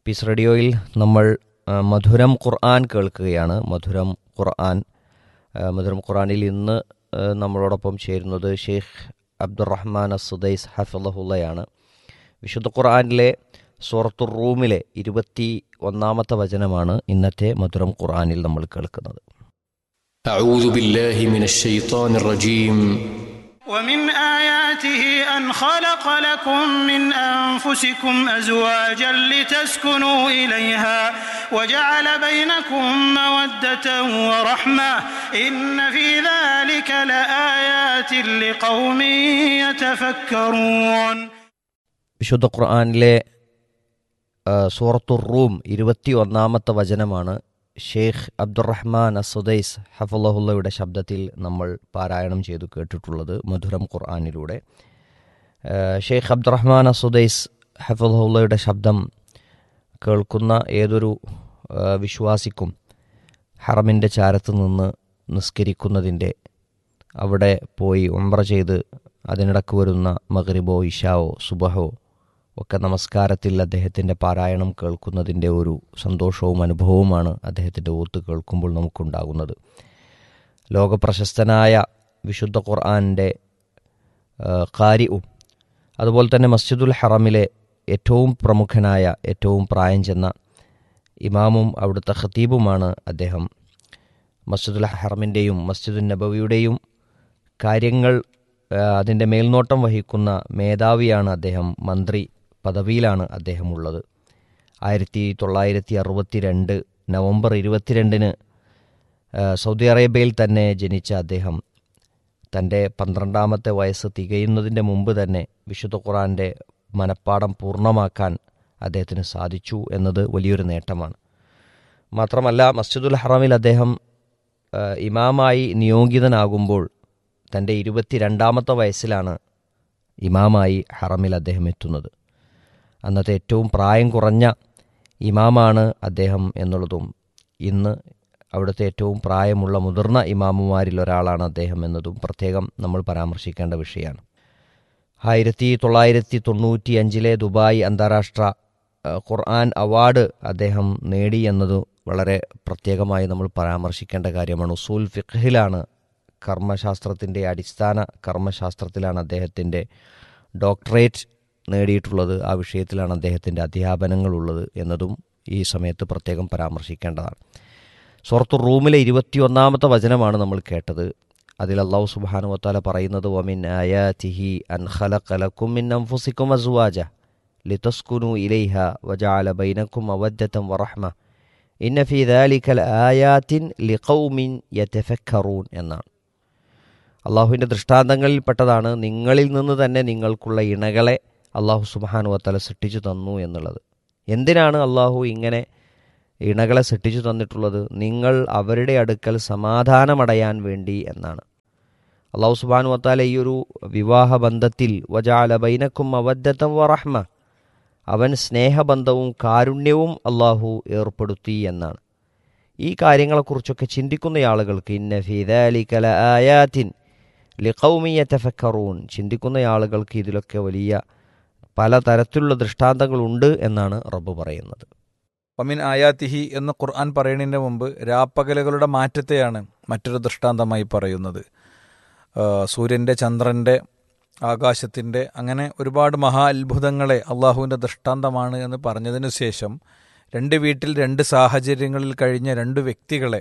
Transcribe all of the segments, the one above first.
Piece റേഡിയോയിൽ നമ്മൾ ആ, മധുരം ഖുർആൻ കേൾക്കുകയാണ് മധുരം ഖുർആൻ ആ, മധുരം ഖുർആനിൽ ഇന്ന് ആ, നമ്മളോടൊപ്പം ചേരുന്നത് ഷെയ്ഖ് അബ്ദുറഹ്മാൻ അസുദൈസ് ഹഫിള്ളയാണ് വിശുദ്ധ ഖുർആനിലെ സൂറത്തുർ റൂമിലെ ഇരുപത്തി ഒന്നാമത്തെ വചനമാണ് ഇന്നത്തെ മധുരം ഖുർആനിൽ നമ്മൾ കേൾക്കുന്നത് أعوذ بالله من الشيطان الرجيم ومن آياته أن خلق لكم من أنفسكم أزواجا لتسكنوا إليها وجعل بينكم مودة ورحمة إن في ذلك لآيات لقوم يتفكرون വിശുദ്ധ ഖുർആനിലെ ആ, സൂറത്തുർ റൂം ഇരുപത്തി ഒന്നാമത്തെ വചനമാണ് ഷെയ്ഖ് അബ്ദുറഹ്മാൻ അസുദൈസ് ഹഫുള്ളയുടെ ശബ്ദത്തിൽ നമ്മൾ പാരായണം ചെയ്തു കേട്ടിട്ടുള്ളത് മധുരം ഖുർആനിലൂടെ ആ, ഷെയ്ഖ് അബ്ദുറഹ്മാൻ അസുദൈസ് ഹഫുള്ളയുടെ ശബ്ദം കേൾക്കുന്ന ഏതൊരു ആ, വിശ്വാസിക്കും ഹറമിൻ്റെ ചാരത്ത് നിന്ന് നിസ്കരിക്കുന്നതിൻ്റെ അവിടെ പോയി ഉംറ ചെയ്ത് അതിനിടക്ക് വരുന്ന മഗ്രിബോ ഇഷാവോ സുബഹോ ഒക്കെ നമസ്കാരത്തിൽ അദ്ദേഹത്തിൻ്റെ പാരായണം കേൾക്കുന്നതിൻ്റെ ഒരു സന്തോഷവും അനുഭവവുമാണ് അദ്ദേഹത്തിൻ്റെ ഓത്ത് കേൾക്കുമ്പോൾ നമുക്കുണ്ടാകുന്നത് ലോകപ്രശസ്തനായ വിശുദ്ധ ഖുർആാനിൻ്റെ കാരിയും അതുപോലെ തന്നെ മസ്ജിദുൽ ഹറമിലെ ഏറ്റവും പ്രമുഖനായ ഏറ്റവും പ്രായം ചെന്ന ഇമാമും അവിടുത്തെ ഖത്തീബുമാണ് അദ്ദേഹം മസ്ജിദുൽ ഹറമിൻ്റെയും മസ്ജിദുൽ നബവിയുടെയും കാര്യങ്ങൾ ആ, അതിൻ്റെ മേൽനോട്ടം വഹിക്കുന്ന മേധാവിയാണ് അദ്ദേഹം മന്ത്രി പദവിയിലാണ് അദ്ദേഹം ഉള്ളത് ആയിരത്തി തൊള്ളായിരത്തി അറുപത്തി രണ്ട് നവംബർ ഇരുപത്തിരണ്ടിന് ആ, സൗദി അറേബ്യയിൽ തന്നെ ജനിച്ച അദ്ദേഹം തൻ്റെ പന്ത്രണ്ടാമത്തെ വയസ്സ് തികയുന്നതിൻ്റെ മുമ്പ് തന്നെ വിശുദ്ധ ഖുറാൻ്റെ മനപ്പാടം പൂർണ്ണമാക്കാൻ അദ്ദേഹത്തിന് സാധിച്ചു എന്നത് വലിയൊരു നേട്ടമാണ് മാത്രമല്ല മസ്ജിദുൽ ഹറമിൽ അദ്ദേഹം ആ, ഇമാമായി നിയോഗിതനാകുമ്പോൾ തൻ്റെ ഇരുപത്തിരണ്ടാമത്തെ വയസ്സിലാണ് ഇമാമായി ഹറമിൽ അദ്ദേഹം എത്തുന്നത് അന്നത്തെ ഏറ്റവും പ്രായം കുറഞ്ഞ ഇമാമാണ് അദ്ദേഹം എന്നുള്ളതും ഇന്ന് അവിടുത്തെ ഏറ്റവും പ്രായമുള്ള മുതിർന്ന ഇമാമുമാരിൽ ഒരാളാണ് അദ്ദേഹം എന്നതും പ്രത്യേകം നമ്മൾ പരാമർശിക്കേണ്ട വിഷയമാണ് ആയിരത്തി തൊള്ളായിരത്തി തൊണ്ണൂറ്റി അഞ്ചിലെ ദുബായ് അന്താരാഷ്ട്ര ആ, ഖുർആൻ അവാർഡ് അദ്ദേഹം നേടി എന്നത് വളരെ പ്രത്യേകമായി നമ്മൾ പരാമർശിക്കേണ്ട കാര്യമാണ് ഉസൂൽ ഫിഖ്ഹിലാണ് കർമ്മശാസ്ത്രത്തിൻ്റെ അടിസ്ഥാന കർമ്മശാസ്ത്രത്തിലാണ് അദ്ദേഹത്തിൻ്റെ ഡോക്ടറേറ്റ് നേടിയിട്ടുള്ളത് ആ വിഷയത്തിലാണ് അദ്ദേഹത്തിൻ്റെ അധ്യാപനങ്ങളുള്ളത് എന്നതും ഈ സമയത്ത് പ്രത്യേകം പരാമർശിക്കേണ്ടതാണ് സുഹൃത്തു റൂമിലെ ഇരുപത്തിയൊന്നാമത്തെ വചനമാണ് നമ്മൾ കേട്ടത് അതിൽ അള്ളാഹു സുബാനു വത്താല പറയുന്നത് വമിൻ ആയാതിഹി അൻ ഖലഖലക്കും മിൻ അൻഫുസിക്കും അസ്വാജ ലിതസ്കുനു ഇലൈഹ വജഅല ബൈനക്കും അവദ്ദതൻ വറഹ്മ ഇന്ന ഫീ ദാലിക ലആയാത്തിൻ ലിഖൗമിൻ യതഫക്കറൂൻ എന്നാണ് അള്ളാഹുവിൻ്റെ ദൃഷ്ടാന്തങ്ങളിൽപ്പെട്ടതാണ് നിങ്ങളിൽ നിന്ന് തന്നെ നിങ്ങൾക്കുള്ള ഇണകളെ അള്ളാഹു സുബാനു വത്താല സൃഷ്ടിച്ചു തന്നു എന്നുള്ളത് എന്തിനാണ് അള്ളാഹു ഇങ്ങനെ ഇണകളെ സൃഷ്ടിച്ചു തന്നിട്ടുള്ളത് നിങ്ങൾ അവരുടെ അടുക്കൽ സമാധാനമടയാൻ വേണ്ടി എന്നാണ് അള്ളാഹു സുബാനു വത്താല ഈ ഒരു വിവാഹബന്ധത്തിൽ വജാല ബൈനക്കും അവദ്ധത്തം വറഹ്മ അവൻ സ്നേഹബന്ധവും കാരുണ്യവും അള്ളാഹു ഏർപ്പെടുത്തി എന്നാണ് ഈ കാര്യങ്ങളെക്കുറിച്ചൊക്കെ ചിന്തിക്കുന്ന ആളുകൾക്ക് ഇന്ന ഫിദാലിക്കല ആയാത്തിൻ ലിഖൗമിയ തഫക്കറൂൻ ചിന്തിക്കുന്ന ആളുകൾക്ക് ഇതിലൊക്കെ വലിയ പലതരത്തിലുള്ള ദൃഷ്ടാന്തങ്ങളുണ്ട് എന്നാണ് റബ്ബ് പറയുന്നത് വമിൻ ആയാത്തിഹി എന്ന് ഖുർആൻ പറയുന്നതിന് മുമ്പ് രാപ്പകലുകളുടെ മാറ്റത്തെയാണ് മറ്റൊരു ദൃഷ്ടാന്തമായി പറയുന്നത് ആ, സൂര്യൻ്റെ ചന്ദ്രൻ്റെ ആകാശത്തിൻ്റെ അങ്ങനെ ഒരുപാട് മഹാ അത്ഭുതങ്ങളെ അള്ളാഹുവിൻ്റെ ദൃഷ്ടാന്തമാണ് എന്ന് പറഞ്ഞതിനു ശേഷം രണ്ട് വീട്ടിൽ രണ്ട് സാഹചര്യങ്ങളിൽ കഴിഞ്ഞ രണ്ട് വ്യക്തികളെ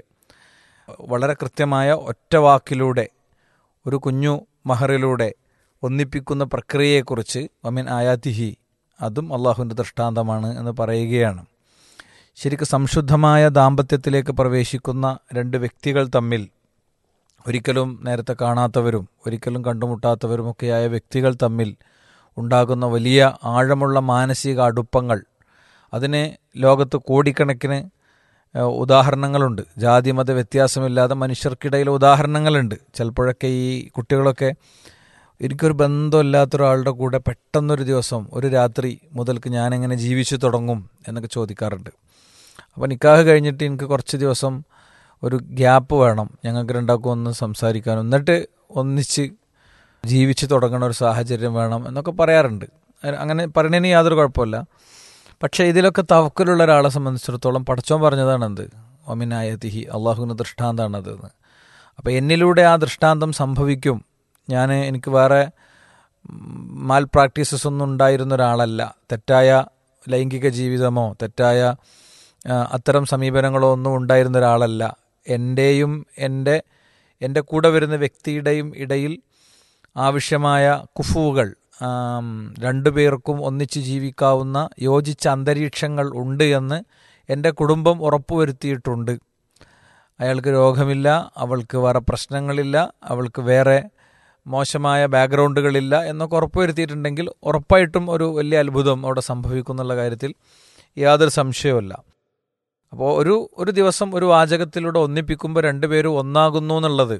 വളരെ കൃത്യമായ ഒറ്റ വാക്കിലൂടെ ഒരു കുഞ്ഞു മഹറിലൂടെ ഒന്നിപ്പിക്കുന്ന പ്രക്രിയയെക്കുറിച്ച് വമിൻ ആയാത്തിഹി അതും അള്ളാഹുവിൻ്റെ ദൃഷ്ടാന്തമാണ് എന്ന് പറയുകയാണ് ശരിക്കും സംശുദ്ധമായ ദാമ്പത്യത്തിലേക്ക് പ്രവേശിക്കുന്ന രണ്ട് വ്യക്തികൾ തമ്മിൽ ഒരിക്കലും നേരത്തെ കാണാത്തവരും ഒരിക്കലും കണ്ടുമുട്ടാത്തവരുമൊക്കെയായ വ്യക്തികൾ തമ്മിൽ ഉണ്ടാകുന്ന വലിയ ആഴമുള്ള മാനസിക അടുപ്പങ്ങൾ അതിന് ലോകത്ത് കോടിക്കണക്കിന് ഏഹ്, ഉദാഹരണങ്ങളുണ്ട് ജാതി മത വ്യത്യാസമില്ലാതെ മനുഷ്യർക്കിടയിൽ ഉദാഹരണങ്ങളുണ്ട് ചിലപ്പോഴൊക്കെ ഈ കുട്ടികളൊക്കെ എനിക്കൊരു ബന്ധമില്ലാത്ത ഒരാളുടെ കൂടെ പെട്ടെന്നൊരു ദിവസം ഒരു രാത്രി മുതൽക്ക് ഞാനെങ്ങനെ ജീവിച്ചു തുടങ്ങും എന്നൊക്കെ ചോദിക്കാറുണ്ട് അപ്പോൾ നിക്കാഹ് കഴിഞ്ഞിട്ട് എനിക്ക് കുറച്ച് ദിവസം ഒരു ഗ്യാപ്പ് വേണം ഞങ്ങൾക്ക് രണ്ടാൾക്കും ഒന്ന് സംസാരിക്കാനും എന്നിട്ട് ഒന്നിച്ച് ജീവിച്ചു തുടങ്ങുന്ന ഒരു സാഹചര്യം വേണം എന്നൊക്കെ പറയാറുണ്ട് അങ്ങനെ പറയുന്നതിന് യാതൊരു കുഴപ്പമില്ല പക്ഷേ ഇതിലൊക്കെ തവക്കലുള്ള ഒരാളെ സംബന്ധിച്ചിടത്തോളം പടച്ചോൻ പറഞ്ഞതാണ് എന്ത് ഒമിനായതിഹി അള്ളാഹുവിന് ദൃഷ്ടാന്താണത് എന്ന് അപ്പോൾ എന്നിലൂടെ ആ ദൃഷ്ടാന്തം സംഭവിക്കും ഞാൻ എനിക്ക് വേറെ മാൽ പ്രാക്ടീസസ് ഒന്നും ഉണ്ടായിരുന്ന ഒരാളല്ല തെറ്റായ ലൈംഗിക ജീവിതമോ തെറ്റായ ആ, അത്തരം സമീപനങ്ങളോ ഒന്നും ഉണ്ടായിരുന്ന ഒരാളല്ല എൻ്റെയും എൻ്റെ എൻ്റെ കൂടെ വരുന്ന വ്യക്തിയുടെയും ഇടയിൽ ആവശ്യമായ കുഫുകൾ ആം, രണ്ടുപേർക്കും ഒന്നിച്ച് ജീവിക്കാവുന്ന യോജിച്ച അന്തരീക്ഷങ്ങൾ ഉണ്ട് എന്ന് എൻ്റെ കുടുംബം ഉറപ്പുവരുത്തിയിട്ടുണ്ട് അയാൾക്ക് രോഗമില്ല അവൾക്ക് വേറെ പ്രശ്നങ്ങളില്ല അവൾക്ക് വേറെ മോശമായ ബാക്ക്ഗ്രൗണ്ടുകളില്ല എന്നൊക്കെ ഉറപ്പുവരുത്തിയിട്ടുണ്ടെങ്കിൽ ഉറപ്പായിട്ടും ഒരു വലിയ അത്ഭുതം അവിടെ സംഭവിക്കുന്നുള്ള കാര്യത്തിൽ യാതൊരു സംശയവുമില്ല അപ്പോൾ ഒരു ഒരു ദിവസം ഒരു വാചകത്തിലൂടെ ഒന്നിപ്പിക്കുമ്പോൾ രണ്ടുപേരും ഒന്നാകുന്നു എന്നുള്ളത്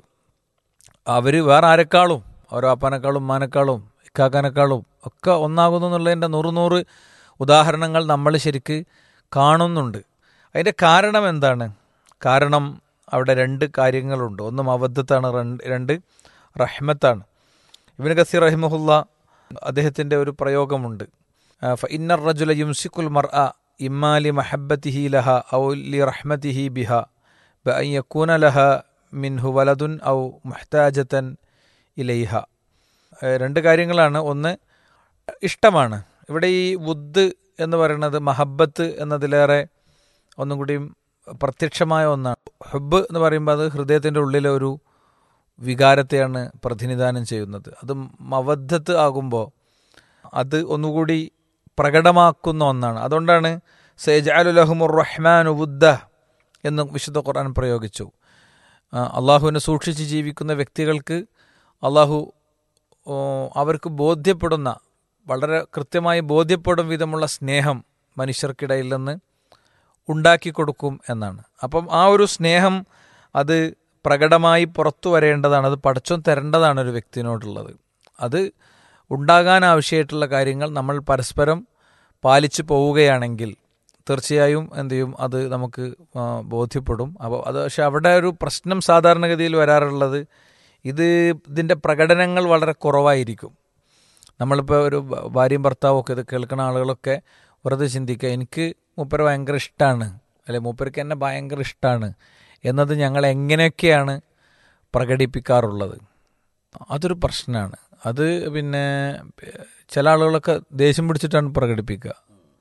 അവർ വേറെ ആരെക്കാളും ഓരോ അപ്പനേക്കാളും ഉമ്മാനേക്കാളും ഇക്കാക്കാനേക്കാളും ഒക്കെ ഒന്നാകുന്നു എന്നുള്ളതിൻ്റെ നൂറ് നൂറ് ഉദാഹരണങ്ങൾ നമ്മൾ ശരിക്ക് കാണുന്നുണ്ട് അതിൻ്റെ കാരണം എന്താണ് കാരണം അവിടെ രണ്ട് കാര്യങ്ങളുണ്ട് ഒന്ന് മവദ്ധത്താണ് രണ്ട് രണ്ട് റഹ്മത്താണ് ഇബിൻ കസീർ റഹിമഹുല്ല അദ്ദേഹത്തിൻ്റെ ഒരു പ്രയോഗമുണ്ട് ഇന്നർ റജുല യുംസിക്കുൽ മർ അ ഇമ്മാലി മഹബത്തിഹി ലഹ ഔ ലി റഹ്മത്തിഹി ബിഹ ബ അൻ യക്കൂന ലഹ മിൻഹു വലതുൻ ഔ മുഹ്താജത്തൻ ഇലൈഹ ഏഹ് രണ്ട് കാര്യങ്ങളാണ് ഒന്ന് ഇഷ്ടമാണ് ഇവിടെ ഈ വുദ് എന്ന് പറയുന്നത് മഹബത്ത് എന്നതിലേറെ ഒന്നും കൂടിയും പ്രത്യക്ഷമായ ഒന്നാണ് ഹുബ് എന്ന് പറയുമ്പോൾ അത് ഹൃദയത്തിൻ്റെ ഉള്ളിലെ ഒരു വികാരത്തെയാണ് പ്രതിനിധാനം ചെയ്യുന്നത് അത് മവദ്ധത്ത് ആകുമ്പോൾ അത് ഒന്നുകൂടി പ്രകടമാക്കുന്ന ഒന്നാണ് അതുകൊണ്ടാണ് സേജാലുലഹുമുർ റഹ്മാൻ ഉദ്ദ എന്ന് വിശുദ്ധ ഖുർആൻ പ്രയോഗിച്ചു ആ, അള്ളാഹുവിനെ സൂക്ഷിച്ച് ജീവിക്കുന്ന വ്യക്തികൾക്ക് അള്ളാഹു ഓ, അവർക്ക് ബോധ്യപ്പെടുന്ന വളരെ കൃത്യമായി ബോധ്യപ്പെടും വിധമുള്ള സ്നേഹം മനുഷ്യർക്കിടയിൽ നിന്ന് ഉണ്ടാക്കി കൊടുക്കും എന്നാണ് അപ്പം ആ ഒരു സ്നേഹം അത് പ്രകടമായി പുറത്തു വരേണ്ടതാണ് അത് പടച്ചോൻ തരേണ്ടതാണ് ഒരു വ്യക്തിനോടുള്ളത് അത് ഉണ്ടാകാൻ ആവശ്യമായിട്ടുള്ള കാര്യങ്ങൾ നമ്മൾ പരസ്പരം പാലിച്ചു പോവുകയാണെങ്കിൽ തീർച്ചയായും എന്ത് ചെയ്യും അത് നമുക്ക് ആ, ബോധ്യപ്പെടും അപ്പോൾ അത് പക്ഷെ അവിടെ ഒരു പ്രശ്നം സാധാരണഗതിയിൽ വരാറുള്ളത് ഇത് ഇതിൻ്റെ പ്രകടനങ്ങൾ വളരെ കുറവായിരിക്കും നമ്മളിപ്പോൾ ഒരു ഭ- ഭാര്യയും ഭർത്താവും ഒക്കെ ഇത് കേൾക്കുന്ന ആളുകളൊക്കെ വെറുതെ ചിന്തിക്കുക എനിക്ക് മൂപ്പര് ഭയങ്കര ഇഷ്ടമാണ് അല്ലെ മൂപ്പർക്ക് എന്നെ ഭയങ്കര ഇഷ്ടമാണ് എന്നത് ഞങ്ങൾ എങ്ങനെയൊക്കെയാണ് പ്രകടിപ്പിക്കാറുള്ളത് അതൊരു പ്രശ്നമാണ് അത് പിന്നെ ചില ആളുകളൊക്കെ ദേഷ്യം പിടിച്ചിട്ടാണ് പ്രകടിപ്പിക്കുക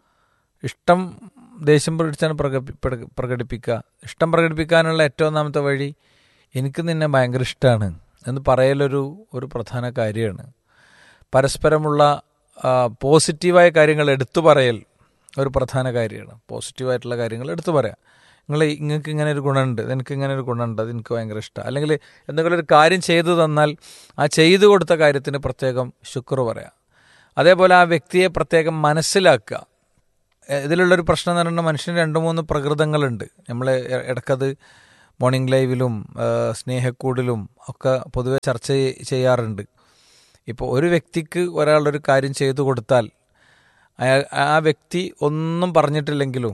ഇഷ്ടം ദേഷ്യം പിടിച്ചാണ് പ്രകടി- പ്രക- പ്രകടിപ്പിക്കുക ഇഷ്ടം പ്രകടിപ്പിക്കാനുള്ള ഏറ്റവും ഒന്നാമത്തെ വഴി എനിക്ക് നിന്നെ ഭയങ്കര ഇഷ്ടമാണ് എന്ന് പറയലൊരു ഒരു പ്രധാന കാര്യമാണ് പരസ്പരമുള്ള ആ, പോസിറ്റീവായ കാര്യങ്ങൾ എടുത്തു പറയൽ ഒരു പ്രധാന കാര്യമാണ് പോസിറ്റീവായിട്ടുള്ള കാര്യങ്ങൾ എടുത്തു പറയാം നിങ്ങൾ നിങ്ങൾക്ക് ഇങ്ങനെ ഒരു ഗുണമുണ്ട് എനിക്ക് ഇങ്ങനെ ഒരു ഗുണമുണ്ട് അത് എനിക്ക് ഭയങ്കര ഇഷ്ടമാണ് അല്ലെങ്കിൽ എന്തെങ്കിലും ഒരു കാര്യം ചെയ്തു തന്നാൽ ആ ചെയ്തു കൊടുത്ത കാര്യത്തിന് പ്രത്യേകം ശുക്ർ പറയാം അതേപോലെ ആ വ്യക്തിയെ പ്രത്യേകം മനസ്സിലാക്കുക എ- ഇതിലുള്ളൊരു പ്രശ്നം എന്ന് പറയുന്നത് മനുഷ്യന് രണ്ട് മൂന്ന് പ്രകൃതങ്ങളുണ്ട് നമ്മൾ ഇ- ഇടയ്ക്കത് മോർണിംഗ് ലൈവിലും ആ, സ്നേഹക്കൂടിലും ഒക്കെ പൊതുവെ ചർച്ച ചെയ്യ- ചെയ്യാറുണ്ട് ഇപ്പോൾ ഒരു വ്യക്തിക്ക് ഒരാളൊരു കാര്യം ചെയ്തു കൊടുത്താൽ അയാൾ ആ വ്യക്തി ഒന്നും പറഞ്ഞിട്ടില്ലെങ്കിലും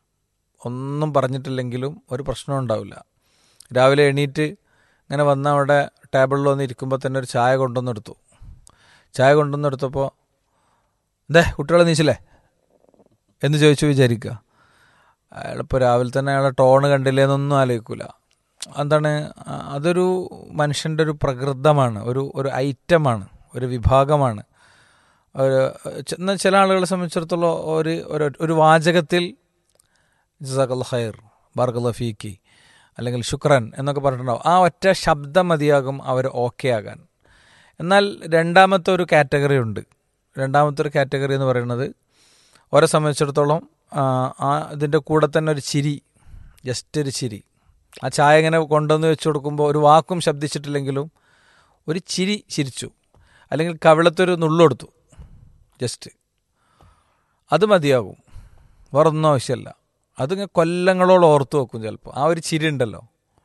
ഒന്നും പറഞ്ഞിട്ടില്ലെങ്കിലും ഒരു പ്രശ്നം ഉണ്ടാവില്ല രാവിലെ എണീറ്റ് ഇങ്ങനെ വന്ന അവിടെ ടേബിളിൽ വന്ന് ഇരിക്കുമ്പോൾ തന്നെ ഒരു ചായ കൊണ്ടുവന്നെടുത്തു ചായ കൊണ്ടുവന്നെടുത്തപ്പോൾ എന്തേ കുട്ടികളെ നീച്ചില്ലേ എന്ന് ചോദിച്ചു വിചാരിക്കുക അയാളിപ്പോൾ രാവിലെ തന്നെ അയാളെ ടോണ് കണ്ടില്ലേ എന്നൊന്നും ആലോചിക്കൂല എന്താണ് ആ, അതൊരു മനുഷ്യൻ്റെ ഒരു പ്രകൃതമാണ് ഒരു ഒരു ഐറ്റമാണ് ഒരു വിഭാഗമാണ് ഒരു ചെ- എന്നാൽ ചില ആളുകളെ സംബന്ധിച്ചിടത്തോളം ഒരു ഒരു- ഒരു വാചകത്തിൽ ജസാഖൽ ഖൈർ ബാർഗല്ല ഫീക്കി അല്ലെങ്കിൽ ശുക്രൻ എന്നൊക്കെ പറഞ്ഞിട്ടുണ്ടാവും ആ ഒറ്റ ശബ്ദം മതിയാകും അവർ ഓക്കെ ആകാൻ എന്നാൽ രണ്ടാമത്തെ ഒരു കാറ്റഗറി ഉണ്ട് രണ്ടാമത്തെ ഒരു കാറ്റഗറി എന്ന് പറയുന്നത് ഓരെ സംബന്ധിച്ചിടത്തോളം ആ, ആ ഇതിൻ്റെ കൂടെ തന്നെ ഒരു ചിരി ജസ്റ്റ് ഒരു ചിരി ആ ചായ ഇങ്ങനെ കൊണ്ടുവന്ന് വെച്ച് കൊടുക്കുമ്പോൾ ഒരു വാക്കും ശബ്ദിച്ചിട്ടില്ലെങ്കിലും ഒരു ചിരി ചിരിച്ചു അല്ലെങ്കിൽ കവിളത്തൊരു നുള്ളെടുത്തു ജസ്റ്റ് അത് മതിയാകും വേറെ ഒന്നും ആവശ്യമല്ല അതിങ്ങനെ കൊല്ലങ്ങളോളം ഓർത്ത് വെക്കും ചിലപ്പോൾ ആ ഒരു ചിരി ഉണ്ടല്ലോ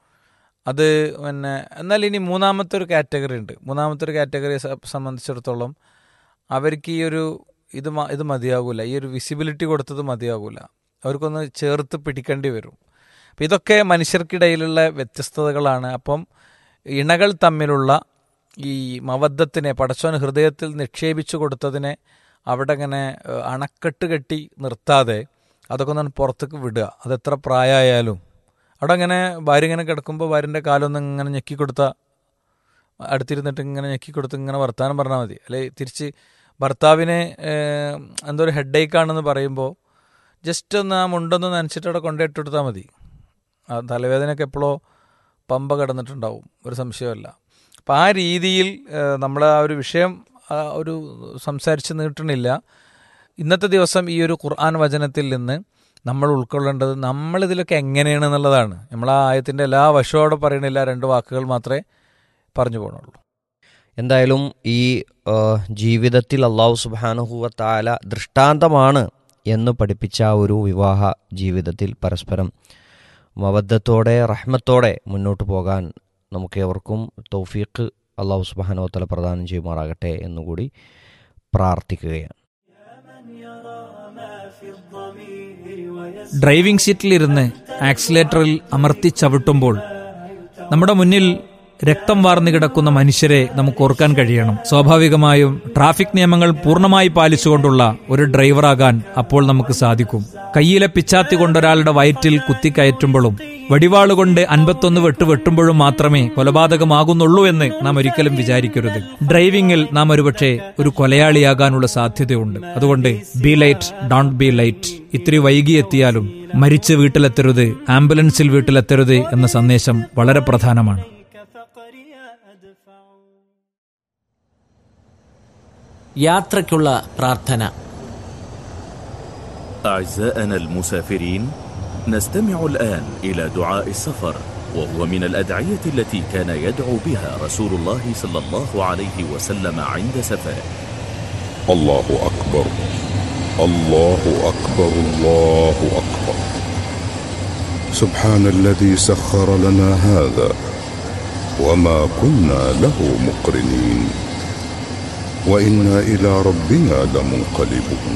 അത് പിന്നെ എന്നാൽ ഇനി മൂന്നാമത്തെ ഒരു കാറ്റഗറി ഉണ്ട് മൂന്നാമത്തെ ഒരു കാറ്റഗറിയെ സ- സംബന്ധിച്ചിടത്തോളം അവർക്ക് ഈ ഒരു ഇത് മ- ഇത് മതിയാകൂല ഈ ഒരു വിസിബിലിറ്റി കൊടുത്തത് മതിയാകൂല അവർക്കൊന്ന് ചേർത്ത് പിടിക്കേണ്ടി വരും അപ്പം ഇതൊക്കെ മനുഷ്യർക്കിടയിലുള്ള വ്യത്യസ്തതകളാണ് അപ്പം ഇണകൾ തമ്മിലുള്ള ഈ മവദ്ധത്തിനെ പടച്ചോൻ ഹൃദയത്തിൽ നിക്ഷേപിച്ചു കൊടുത്തതിനെ അവിടെ ഇങ്ങനെ ഏഹ്, അണക്കെട്ട് കെട്ടി നിർത്താതെ അതൊക്കെ ഒന്ന് പുറത്തേക്ക് വിടുക അതെത്ര പ്രായമായാലും അവിടെ ഇങ്ങനെ ഭാര്യ ഇങ്ങനെ കിടക്കുമ്പോൾ ഭാര്യൻ്റെ കാലൊന്ന് ഇങ്ങനെ ഞെക്കി കൊടുത്ത അടുത്തിരുന്നിട്ട് ഇങ്ങനെ ഞെക്കി കൊടുത്ത് ഇങ്ങനെ വർത്താനം പറഞ്ഞാൽ മതി അല്ലെ തിരിച്ച് ഭർത്താവിന് ഏഹ്, എന്തോ ഒരു ഹെഡ് ആണെന്ന് പറയുമ്പോൾ ജസ്റ്റ് ഒന്ന് ആ മുണ്ടൊന്ന് നനച്ചിട്ട് അവിടെ കൊണ്ടുപോയിട്ട് കൊടുത്താൽ മതി ആ തലവേദനയൊക്കെ എപ്പോഴോ പമ്പ കിടന്നിട്ടുണ്ടാവും ഒരു സംശയമല്ല അപ്പം ആ രീതിയിൽ നമ്മൾ ആ ഒരു വിഷയം ആ ഒരു സംസാരിച്ച് നീട്ടണില്ല ഇന്നത്തെ ദിവസം ഈ ഒരു ഖുർആൻ വചനത്തിൽ നിന്ന് നമ്മൾ ഉൾക്കൊള്ളേണ്ടത് നമ്മളിതിലൊക്കെ എങ്ങനെയാണ് എന്നുള്ളതാണ് നമ്മൾ ആ ആയത്തിൻ്റെ എല്ലാ വശത്തോടെ പറയണില്ല രണ്ട് വാക്കുകൾ മാത്രമേ പറഞ്ഞു പോകണുള്ളൂ എന്തായാലും ഈ ആ, ജീവിതത്തിൽ അള്ളാഹു സുബാനുഹുവ താല ദൃഷ്ടാന്തമാണ് എന്ന് പഠിപ്പിച്ച ആ ഒരു വിവാഹ ജീവിതത്തിൽ പരസ്പരം മവദ്ധത്തോടെ റഹ്മത്തോടെ മുന്നോട്ട് പോകാൻ നമുക്കേവർക്കും തൗഫീഖ് അള്ളാഹു സുബാനോ തല പ്രദാനം ചെയ്യുമാറാകട്ടെ എന്നുകൂടി പ്രാർത്ഥിക്കുകയാണ് ഡ്രൈവിംഗ് സീറ്റിലിരുന്ന് ആക്സിലേറ്ററിൽ അമർത്തി ചവിട്ടുമ്പോൾ നമ്മുടെ മുന്നിൽ രക്തം വാർന്നു കിടക്കുന്ന മനുഷ്യരെ നമുക്ക് ഓർക്കാൻ കഴിയണം സ്വാഭാവികമായും ട്രാഫിക് നിയമങ്ങൾ പൂർണ്ണമായി പാലിച്ചുകൊണ്ടുള്ള ഒരു ഡ്രൈവറാകാൻ അപ്പോൾ നമുക്ക് സാധിക്കും കയ്യിലെ പിച്ചാത്തി കൊണ്ടൊരാളുടെ വയറ്റിൽ കുത്തിക്കയറ്റുമ്പോഴും വടിവാളുകൊണ്ട് അൻപത്തൊന്ന് വെട്ട് വെട്ടുമ്പോഴും മാത്രമേ കൊലപാതകമാകുന്നുള്ളൂ എന്ന് നാം ഒരിക്കലും വിചാരിക്കരുത് ഡ്രൈവിംഗിൽ നാം ഒരുപക്ഷെ ഒരു കൊലയാളിയാകാനുള്ള സാധ്യതയുണ്ട് അതുകൊണ്ട് be late don't be late ഇത്തിരി വൈകിയെത്തിയാലും മരിച്ച് വീട്ടിലെത്തരുത് ആംബുലൻസിൽ വീട്ടിലെത്തരുത് എന്ന സന്ദേശം വളരെ പ്രധാനമാണ് യാത്രയ്ക്കുള്ള പ്രാർത്ഥന أعزائنا المسافرين نستمع الآن إلى دعاء السفر وهو من الأدعية التي كان يدعو بها رسول الله صلى الله عليه وسلم عند سفره الله أكبر الله أكبر الله أكبر سبحان الذي سخر لنا هذا وما كنا له مقرنين وإنا إلى ربنا لمنقلبون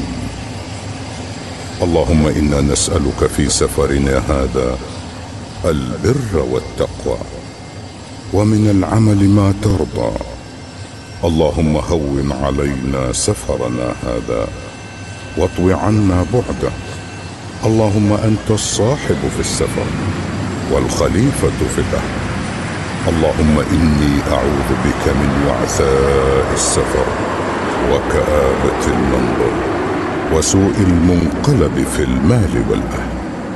اللهم إنا نسألك في سفرنا هذا البر والتقوى ومن العمل ما ترضى اللهم هون علينا سفرنا هذا واطو عنا بعده اللهم انت الصاحب في السفر والخليفه في الاهل اللهم اني اعوذ بك من وعثاء السفر وكابه المنظر وسوء المنقلب في المال والاهل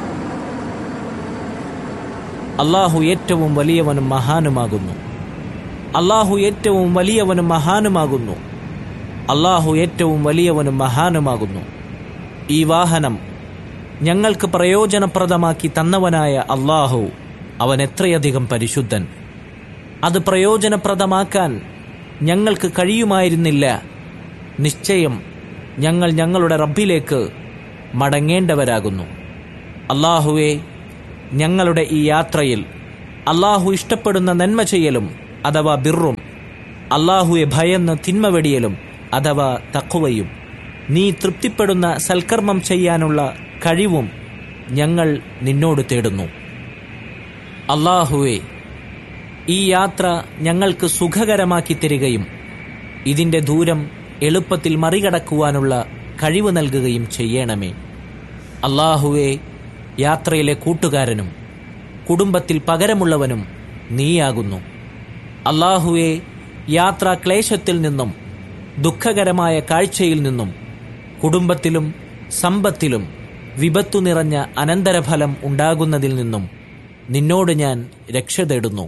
അള്ളാഹു ഏറ്റവും വലിയവനും മഹാനുമാകുന്നു അള്ളാഹു ഏറ്റവും വലിയവനും മഹാനുമാകുന്നു അള്ളാഹു ഏറ്റവും വലിയവനും മഹാനുമാകുന്നു ഈ വാഹനം ഞങ്ങൾക്ക് പ്രയോജനപ്രദമാക്കി തന്നവനായ അള്ളാഹു അവൻ എത്രയധികം പരിശുദ്ധൻ അത് പ്രയോജനപ്രദമാക്കാൻ ഞങ്ങൾക്ക് കഴിയുമായിരുന്നില്ല നിശ്ചയം ഞങ്ങൾ ഞങ്ങളുടെ റബ്ബിലേക്ക് മടങ്ങേണ്ടവരാകുന്നു അള്ളാഹുവെ ഞങ്ങളുടെ ഈ യാത്രയിൽ അള്ളാഹു ഇഷ്ടപ്പെടുന്ന നന്മ ചെയ്യലും അഥവാ ബിറും അള്ളാഹുവെ ഭയന്ന് തിന്മ വെടിയലും അഥവാ തക്കുവയും നീ തൃപ്തിപ്പെടുന്ന സൽക്കർമ്മം ചെയ്യാനുള്ള കഴിവും ഞങ്ങൾ നിന്നോട് തേടുന്നു അള്ളാഹുവെ ഈ യാത്ര ഞങ്ങൾക്ക് സുഖകരമാക്കി തരികയും ഇതിന്റെ ദൂരം എളുപ്പത്തിൽ മറികടക്കുവാനുള്ള കഴിവ് നൽകുകയും ചെയ്യണമേ അള്ളാഹുവെ യാത്രയിലെ കൂട്ടുകാരനും കുടുംബത്തിൽ പകരമുള്ളവനും നീയാകുന്നു അള്ളാഹുവെ യാത്രാ ക്ലേശത്തിൽ നിന്നും ദുഃഖകരമായ കാഴ്ചയിൽ നിന്നും കുടുംബത്തിലും സമ്പത്തിലും വിപത്തു നിറഞ്ഞ അനന്തരഫലം ഉണ്ടാകുന്നതിൽ നിന്നും നിന്നോട് ഞാൻ രക്ഷ തേടുന്നു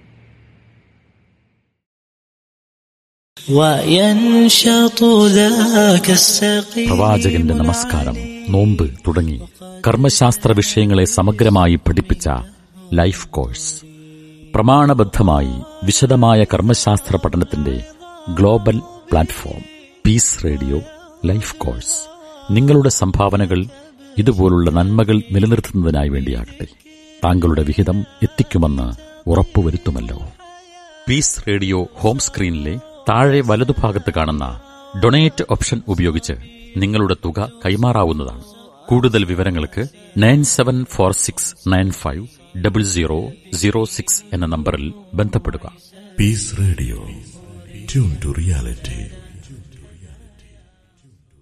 وينشط ذاك السقيم പ്രവാചകന്റെ നമസ്കാരം നോമ്പ് തുടങ്ങി കർമ്മശാസ്ത്ര വിഷയങ്ങളെ സമഗ്രമായി പഠിപ്പിച്ച ലൈഫ് കോഴ്സ് പ്രമാണബദ്ധമായി വിശദമായ കർമ്മശാസ്ത്ര പഠനത്തിന്റെ global platform peace radio life course നിങ്ങളുടെ സംഭാവനകൾ ഇതുപോലുള്ള നന്മകൾ നിലനിർത്തുന്നതിനായി വേണ്ടിയാകട്ടെ താങ്കളുടെ വിഹിതം എത്തിക്കുമെന്ന് ഉറപ്പുവരുത്തുമല്ലോ പീസ് റേഡിയോ ഹോം സ്ക്രീനിലെ താഴെ വലതുഭാഗത്ത് കാണുന്ന ഡൊണേറ്റ് ഓപ്ഷൻ ഉപയോഗിച്ച് നിങ്ങളുടെ തുക കൈമാറാവുന്നതാണ് കൂടുതൽ വിവരങ്ങൾക്ക് nine seven four six nine five double zero zero six എന്ന നമ്പറിൽ ബന്ധപ്പെടുക Peace Radio. Tune to reality.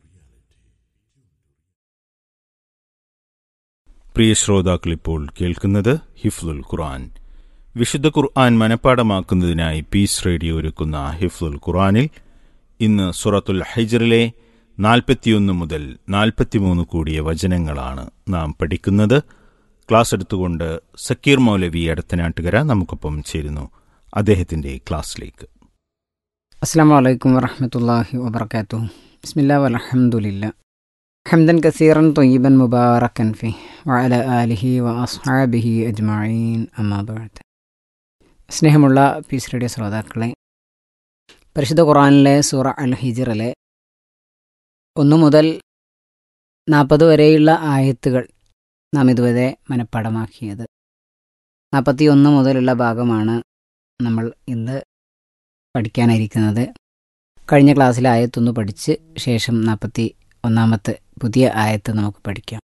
പ്രിയ ശ്രോതാക്കൾ ഇപ്പോൾ കേൾക്കുന്നത് ഹിഫ്ലുൽ ഖുർആൻ വിശുദ്ധ ഖുർആൻ മനഃപ്പാടമാക്കുന്നതിനായി പീസ് റേഡിയോ ഒരുക്കുന്ന ഹിഫ്ലുൽ ഖുർആനിൽ ഇന്ന് സുറത്തുൽ ഹൈജറിലെ നാൽപ്പത്തിയൊന്ന് മുതൽ നാൽപ്പത്തിമൂന്ന് കൂടിയ വചനങ്ങളാണ് നാം പഠിക്കുന്നത് ക്ലാസ് എടുത്തുകൊണ്ട് സക്കീർ മൗലവി അടുത്തനാട്ടുകര നമുക്കൊപ്പം ചേരുന്നു അദ്ദേഹത്തിന്റെ ക്ലാസ്സിലേക്ക് അസ്സാം വലൈക്കും വറഹമത്തല്ലാഹി വബർക്കാത്തു ബിസ്മില്ലാ വലഹമുല്ല ഹംദൻ കസീറൻ തൊയ്യബൻ മുബാറക്കൻ ഫി വഅല ആലിഹി വ അസ്ഹാബിഹി അജ്മഈൻ അമ്മാബാദ് സ്നേഹമുള്ള പീസ് റേഡിയോ ശ്രോതാക്കളെ പരിശുദ്ധ ഖുറാനിലെ സൂറ അൽ ഹിജറിലെ ഒന്നു മുതൽ നാൽപ്പത് വരെയുള്ള ആയത്തുകൾ നാം ഇതുവരെ മനഃപ്പാടമാക്കിയത് നാൽപ്പത്തി ഒന്ന് മുതലുള്ള ഭാഗമാണ് നമ്മൾ ഇന്ന് പഠിക്കാനായിരിക്കുന്നത് കഴിഞ്ഞ ക്ലാസ്സിൽ ആയത്തൊന്ന് പഠിച്ച് ശേഷം നാൽപ്പത്തി ഒന്നാമത്തെ പുതിയ ആയത്ത് നമുക്ക് പഠിക്കാം